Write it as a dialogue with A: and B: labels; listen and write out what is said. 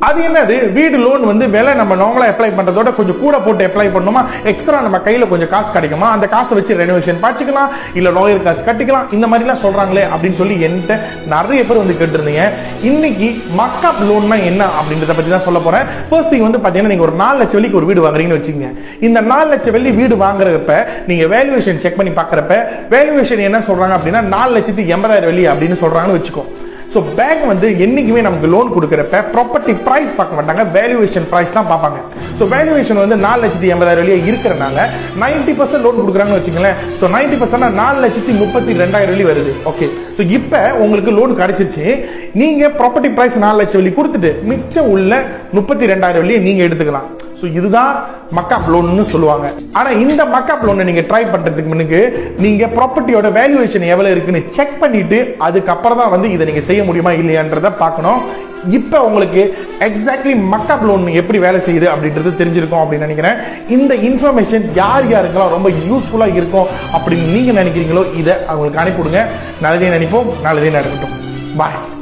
A: அது என்னது வீடு லோன் வந்து விலை நம்ம நார்மலா அப்ளை பண்றதோட கொஞ்சம் கூட போட்டு அப்ளை பண்ணுமா எக்ஸ்ட்ரா நம்ம கையில கொஞ்சம் காசு கிடைக்குமா அந்த காசை வச்சு ரெனோவேஷன் பாய்ச்சிக்கலாம் இல்ல லாயர் காசு கட்டிக்கலாம் இந்த மாதிரிலாம் சொல்றாங்களே அப்படின்னு சொல்லி என்கிட்ட நிறைய பேர் வந்து கேட்டிருந்தீங்க இன்னைக்கு மக்காப் லோன்னா என்ன அப்படின்றத பத்தி தான் சொல்ல போறேன் ஃபர்ஸ்ட் திங் வந்து பாத்தீங்கன்னா நீங்க ஒரு நாலு லட்சம் வெள்ளிக்கு ஒரு வீடு வாங்குறீங்கன்னு வச்சுக்கோங்க இந்த நாலு லட்சம் வெள்ளி வீடு வாங்குறப்ப நீங்க வேல்யூவேஷன் செக் பண்ணி பார்க்கறப்ப வேல்யூவேஷன் என்ன சொல்றாங்க அப்படின்னா நாலு லட்சத்தி எண்பதாயிரம் வெள்ளி அப்படின்னு சொல்றாங்கன்னு வச்சுக்கோ ஸோ பேங்க் வந்து என்னைக்குமே நமக்கு லோன் கொடுக்குறப்ப ப்ராப்பர்ட்டி ப்ரைஸ் பார்க்க மாட்டாங்க வேல்யூவேஷன் ப்ரைஸ் தான் பார்ப்பாங்க ஸோ வேல்யூவேஷன் வந்து நாலு லட்சத்தி எண்பதாயிரம் வெளியே இருக்கிறனால நைன்டி பர்சன்ட் லோன் கொடுக்குறாங்கன்னு வச்சுங்களேன் ஸோ நைன்டி பர்சன்ட் நாலு லட்சத்தி முப்பத்தி ரெண்டாயிரம் வெளி வருது ஓகே ஸோ இப்போ உங்களுக்கு லோன் கிடைச்சிருச்சு நீங்க ப்ராப்பர்ட்டி ப்ரைஸ் நாலு லட்சம் வெளி கொடுத்துட்டு மிச்சம் உள்ள முப்பத்தி ரெண்டாயிரம் வெளியே நீங்க எடுத்துக்கலாம் ஸோ இதுதான் மக்காப் லோன்னு சொல்லுவாங்க ஆனா இந்த மக்காப் லோனை நீங்க ட்ரை பண்றதுக்கு முன்னுக்கு நீங்க ப்ராப்பர்ட்டியோட வேல்யூவேஷன் எவ்வளவு இருக்குன்னு செக் பண்ணிட்டு அதுக்கப்புறம் தான் வந்து இதை நீங்க செய்ய முடியுமா இல்லையான்றத பார்க்கணும் இப்போ உங்களுக்கு எக்ஸாக்ட்லி மக்காப் லோன் எப்படி வேலை செய்யுது அப்படின்றது தெரிஞ்சிருக்கும் அப்படின்னு நினைக்கிறேன் இந்த இன்ஃபர்மேஷன் யார் யாருக்கெல்லாம் ரொம்ப யூஸ்ஃபுல்லா இருக்கும் அப்படின்னு நீங்க நினைக்கிறீங்களோ இதை அவங்களுக்கு அனுப்பிவிடுங்க நல்லதே நினைப்போம் நல்லதே நடக்கட்டும் பாய்